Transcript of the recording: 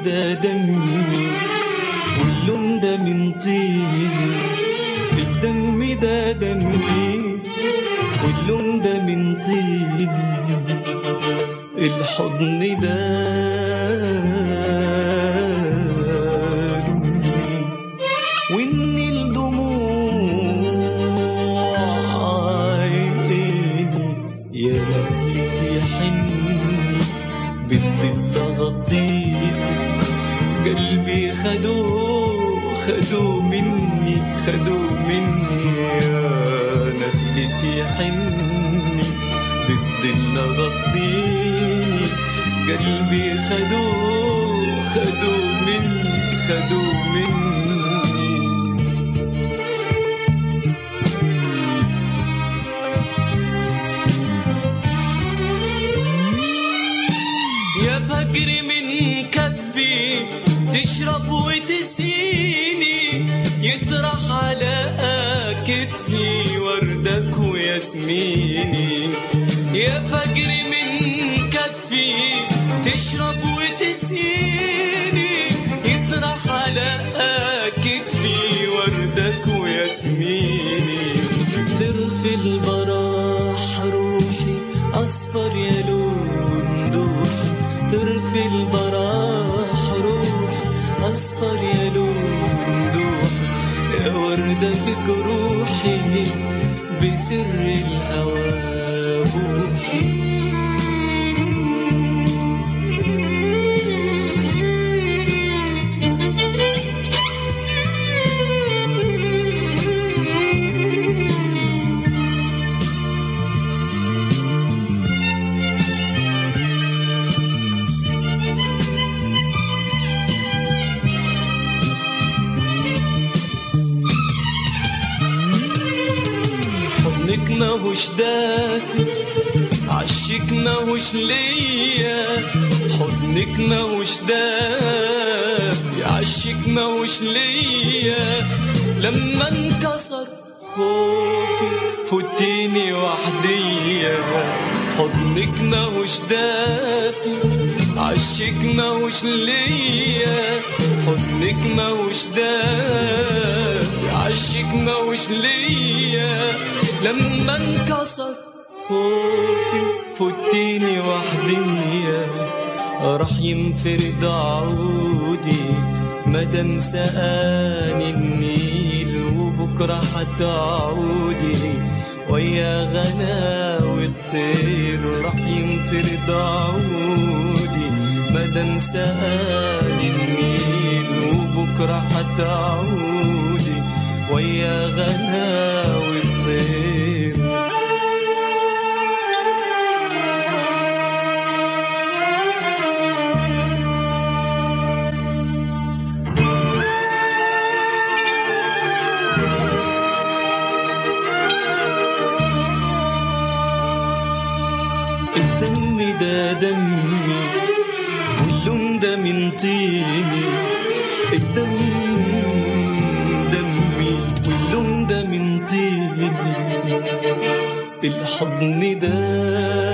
ده دمي واللون ده من طيني الدم ده دمي واللون ده من طيني الحضن ده لوني والنيل دموع عيني يا نخلتي حني بالضل غطيتي قلبي خدوه خدوه مني خدوه مني يا نخلتي حني بالضل غطيني قلبي خدوه خدوه مني خدوه مني يا فجر من كفي تشرب وتسيني يطرح على كتفي وردك وياسميني يا فجر من كفي تشرب وتسيني يطرح على كتفي وردك وياسميني ترفي البراح روحي أصفر يا لون دوحي ترفي البراح روحي أصفر يا لون دوحي يا وردة في جروحي بسر الهوى بوحي حضنك ماهوش دافي عشك ماهوش ليا حضنك ماهوش دافي عشك ماهوش ليا لما انكسر خوفي فتيني وحدية حضنك ماهوش دافي عشك ماهوش ليا حضنك ماهوش دافي عشك ماهوش ليا لما انكسر خوفي فتيني وحدية راح ينفرد عودي مدام سقاني النيل وبكرة هتعودي ويا غناوي الطير راح ينفرد عودي مدام سقاني النيل وبكرة هتعودي ويا غناوي الطير الدم ده دمي واللون ده من طيني الدم دمي واللون ده من طيني الحضن ده